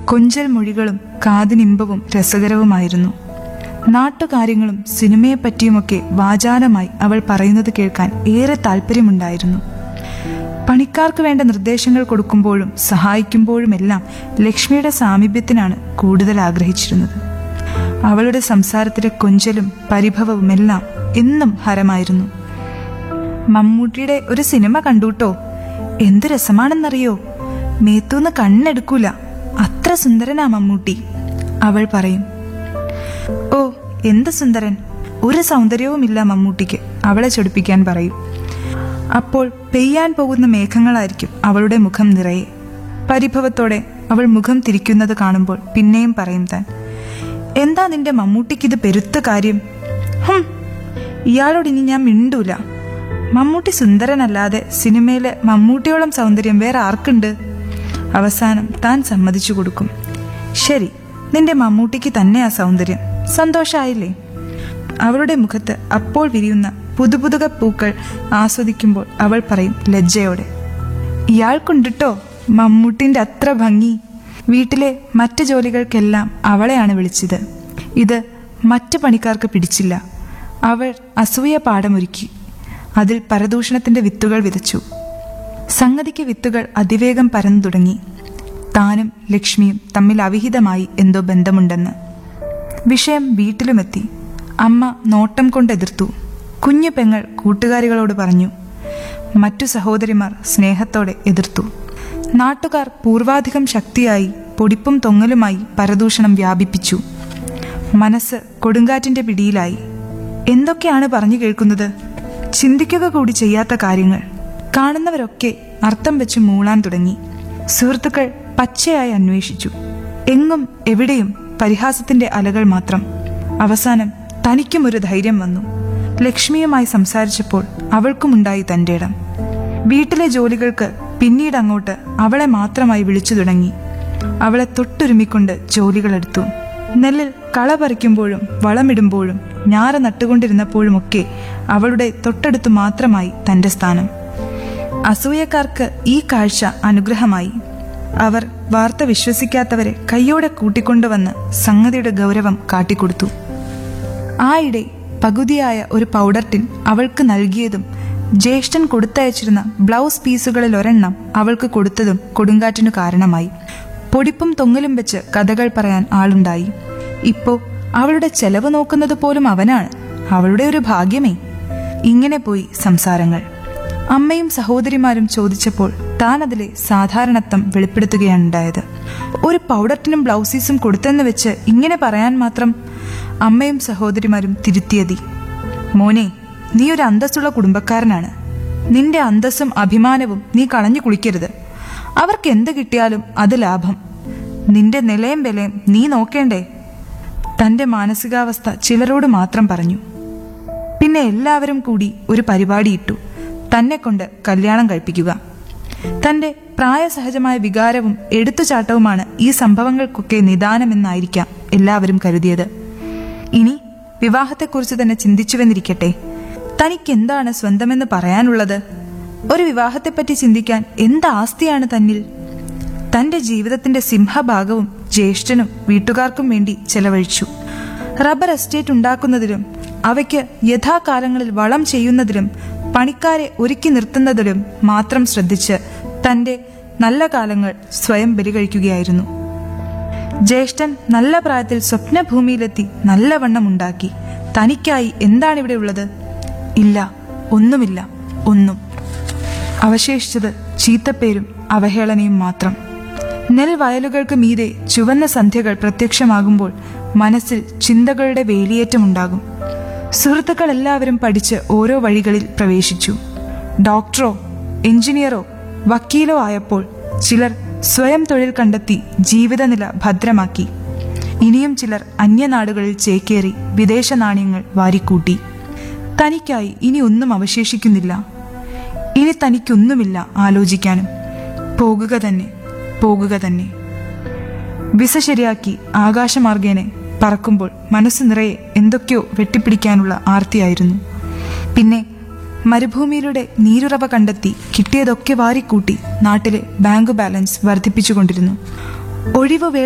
കൊഞ്ചൽ മൊഴികളും കാതിനിമ്പവും രസകരവുമായിരുന്നു നാട്ടുകാര്യങ്ങളും സിനിമയെപ്പറ്റിയുമൊക്കെ വാചാലമായി അവൾ പറയുന്നത് കേൾക്കാൻ ഏറെ താല്പര്യമുണ്ടായിരുന്നു പണിക്കാർക്ക് വേണ്ട നിർദ്ദേശങ്ങൾ കൊടുക്കുമ്പോഴും സഹായിക്കുമ്പോഴുമെല്ലാം ലക്ഷ്മിയുടെ സാമീപ്യത്തിനാണ് കൂടുതൽ ആഗ്രഹിച്ചിരുന്നത് അവളുടെ സംസാരത്തിലെ കൊഞ്ചലും പരിഭവവുമെല്ലാം എന്നും ഹരമായിരുന്നു മമ്മൂട്ടിയുടെ ഒരു സിനിമ കണ്ടൂട്ടോ എന്ത് രസമാണെന്നറിയോ മേത്തൂന്ന് കണ്ണെടുക്കൂല അത്ര സുന്ദരനാ മമ്മൂട്ടി അവൾ പറയും ഓ എന്ത് സുന്ദരൻ ഒരു സൗന്ദര്യവുമില്ല മമ്മൂട്ടിക്ക് അവളെ ചൊടിപ്പിക്കാൻ പറയും അപ്പോൾ പെയ്യാൻ പോകുന്ന മേഘങ്ങളായിരിക്കും അവളുടെ മുഖം നിറയെ പരിഭവത്തോടെ അവൾ മുഖം തിരിക്കുന്നത് കാണുമ്പോൾ പിന്നെയും പറയും താൻ എന്താ നിന്റെ മമ്മൂട്ടിക്കിത് പെരുത്ത കാര്യം ഹും ഇയാളോട് ഇനി ഞാൻ മിണ്ടൂല മമ്മൂട്ടി സുന്ദരനല്ലാതെ സിനിമയിലെ മമ്മൂട്ടിയോളം സൗന്ദര്യം വേറെ ആർക്കുണ്ട് അവസാനം താൻ സമ്മതിച്ചു കൊടുക്കും ശരി നിന്റെ മമ്മൂട്ടിക്ക് തന്നെയാ സൗന്ദര്യം സന്തോഷായില്ലേ അവളുടെ മുഖത്ത് അപ്പോൾ വിരിയുന്ന പുതുപുതുക പൂക്കൾ ആസ്വദിക്കുമ്പോൾ അവൾ പറയും ലജ്ജയോടെ ഇയാൾക്കുണ്ടിട്ടോ മമ്മൂട്ടിന്റെ അത്ര ഭംഗി വീട്ടിലെ മറ്റ് ജോലികൾക്കെല്ലാം അവളെയാണ് വിളിച്ചത് ഇത് മറ്റു പണിക്കാർക്ക് പിടിച്ചില്ല അവൾ അസൂയ പാടമൊരുക്കി അതിൽ പരദൂഷണത്തിന്റെ വിത്തുകൾ വിതച്ചു സംഗതിക്ക് വിത്തുകൾ അതിവേഗം പരന്നു തുടങ്ങി താനും ലക്ഷ്മിയും തമ്മിൽ അവിഹിതമായി എന്തോ ബന്ധമുണ്ടെന്ന് വിഷയം വീട്ടിലുമെത്തി അമ്മ നോട്ടം കൊണ്ട് എതിർത്തു കുഞ്ഞു പെങ്ങൾ കൂട്ടുകാരികളോട് പറഞ്ഞു മറ്റു സഹോദരിമാർ സ്നേഹത്തോടെ എതിർത്തു നാട്ടുകാർ പൂർവാധികം ശക്തിയായി പൊടിപ്പും തൊങ്ങലുമായി പരദൂഷണം വ്യാപിപ്പിച്ചു മനസ്സ് കൊടുങ്കാറ്റിന്റെ പിടിയിലായി എന്തൊക്കെയാണ് പറഞ്ഞു കേൾക്കുന്നത് ചിന്തിക്കുക കൂടി ചെയ്യാത്ത കാര്യങ്ങൾ കാണുന്നവരൊക്കെ അർത്ഥം വെച്ച് മൂളാൻ തുടങ്ങി സുഹൃത്തുക്കൾ പച്ചയായി അന്വേഷിച്ചു എങ്ങും എവിടെയും പരിഹാസത്തിന്റെ അലകൾ മാത്രം അവസാനം തനിക്കും ഒരു ധൈര്യം വന്നു ലക്ഷ്മിയുമായി സംസാരിച്ചപ്പോൾ അവൾക്കുമുണ്ടായി തന്റെ ഇടം വീട്ടിലെ ജോലികൾക്ക് പിന്നീട് അങ്ങോട്ട് അവളെ മാത്രമായി വിളിച്ചു തുടങ്ങി അവളെ തൊട്ടുരുമിക്കൊണ്ട് ജോലികളെടുത്തു നെല്ലിൽ കള പറിക്കുമ്പോഴും വളമിടുമ്പോഴും ഞാറ നട്ടുകൊണ്ടിരുന്നപ്പോഴുമൊക്കെ അവളുടെ തൊട്ടടുത്തു മാത്രമായി തന്റെ സ്ഥാനം അസൂയക്കാർക്ക് ഈ കാഴ്ച അനുഗ്രഹമായി അവർ വാർത്ത വിശ്വസിക്കാത്തവരെ കൈയോടെ കൂട്ടിക്കൊണ്ടുവന്ന് സംഗതിയുടെ ഗൗരവം കാട്ടിക്കൊടുത്തു ആയിടെ പകുതിയായ ഒരു പൗഡർ ടിൻ അവൾക്ക് നൽകിയതും ജ്യേഷ്ഠൻ കൊടുത്തയച്ചിരുന്ന ബ്ലൗസ് പീസുകളിൽ ഒരെണ്ണം അവൾക്ക് കൊടുത്തതും കൊടുങ്കാറ്റിനു കാരണമായി പൊടിപ്പും തൊങ്ങലും വെച്ച് കഥകൾ പറയാൻ ആളുണ്ടായി ഇപ്പോ അവളുടെ ചെലവ് നോക്കുന്നത് പോലും അവനാണ് അവളുടെ ഒരു ഭാഗ്യമേ ഇങ്ങനെ പോയി സംസാരങ്ങൾ അമ്മയും സഹോദരിമാരും ചോദിച്ചപ്പോൾ താൻ അതിലെ സാധാരണത്വം വെളിപ്പെടുത്തുകയാണ് ഉണ്ടായത് ഒരു പൗഡർ ടിനും ബ്ലൗസീസും കൊടുത്തെന്ന് വെച്ച് ഇങ്ങനെ പറയാൻ മാത്രം അമ്മയും സഹോദരിമാരും തിരുത്തിയതി മോനെ നീ ഒരു അന്തസ്സുള്ള കുടുംബക്കാരനാണ് നിന്റെ അന്തസ്സും അഭിമാനവും നീ കളഞ്ഞു കുളിക്കരുത് അവർക്ക് എന്ത് കിട്ടിയാലും അത് ലാഭം നിന്റെ നിലയും വിലയും നീ നോക്കേണ്ടേ തന്റെ മാനസികാവസ്ഥ ചിലരോട് മാത്രം പറഞ്ഞു പിന്നെ എല്ലാവരും കൂടി ഒരു പരിപാടിയിട്ടു തന്നെ കൊണ്ട് കല്യാണം കഴിപ്പിക്കുക തന്റെ പ്രായസഹജമായ വികാരവും എടുത്തുചാട്ടവുമാണ് ഈ സംഭവങ്ങൾക്കൊക്കെ നിദാനമെന്നായിരിക്കാം എല്ലാവരും കരുതിയത് ഇനി വിവാഹത്തെക്കുറിച്ച് തന്നെ ചിന്തിച്ചുവെന്നിരിക്കട്ടെ തനിക്ക് എന്താണ് സ്വന്തമെന്ന് പറയാനുള്ളത് ഒരു വിവാഹത്തെപ്പറ്റി ചിന്തിക്കാൻ എന്ത് ആസ്തിയാണ് തന്നിൽ തന്റെ ജീവിതത്തിന്റെ സിംഹഭാഗവും ജ്യേഷ്ഠനും വീട്ടുകാർക്കും വേണ്ടി ചെലവഴിച്ചു റബ്ബർ എസ്റ്റേറ്റ് ഉണ്ടാക്കുന്നതിലും അവയ്ക്ക് യഥാകാലങ്ങളിൽ വളം ചെയ്യുന്നതിലും പണിക്കാരെ ഒരുക്കി നിർത്തുന്നതിലും മാത്രം ശ്രദ്ധിച്ച് തന്റെ നല്ല കാലങ്ങൾ സ്വയം ബലികഴിക്കുകയായിരുന്നു ജ്യേഷ്ഠൻ നല്ല പ്രായത്തിൽ സ്വപ്നഭൂമിയിലെത്തി നല്ലവണ്ണം ഉണ്ടാക്കി തനിക്കായി എന്താണ് ഇവിടെ ഉള്ളത് ഇല്ല ഒന്നുമില്ല ഒന്നും അവശേഷിച്ചത് ചീത്തപ്പേരും അവഹേളനയും മാത്രം നെൽവയലുകൾക്ക് മീതെ ചുവന്ന സന്ധ്യകൾ പ്രത്യക്ഷമാകുമ്പോൾ മനസ്സിൽ ചിന്തകളുടെ വേലിയേറ്റമുണ്ടാകും സുഹൃത്തുക്കൾ എല്ലാവരും പഠിച്ച് ഓരോ വഴികളിൽ പ്രവേശിച്ചു ഡോക്ടറോ എഞ്ചിനീയറോ വക്കീലോ ആയപ്പോൾ ചിലർ സ്വയം തൊഴിൽ കണ്ടെത്തി ജീവിതനില ഭദ്രമാക്കി ഇനിയും ചിലർ അന്യനാടുകളിൽ ചേക്കേറി വിദേശ നാണ്യങ്ങൾ വാരിക്കൂട്ടി തനിക്കായി ഇനി ഒന്നും അവശേഷിക്കുന്നില്ല ഇനി തനിക്കൊന്നുമില്ല ആലോചിക്കാനും പോകുക തന്നെ പോകുക തന്നെ വിസ ശരിയാക്കി ആകാശമാർഗേനെ പറക്കുമ്പോൾ മനസ്സ് നിറയെ എന്തൊക്കെയോ വെട്ടിപ്പിടിക്കാനുള്ള ആർത്തിയായിരുന്നു പിന്നെ മരുഭൂമിയിലൂടെ നീരുറവ കണ്ടെത്തി കിട്ടിയതൊക്കെ വാരിക്കൂട്ടി നാട്ടിലെ ബാങ്ക് ബാലൻസ് വർദ്ധിപ്പിച്ചുകൊണ്ടിരുന്നു ഒഴിവ്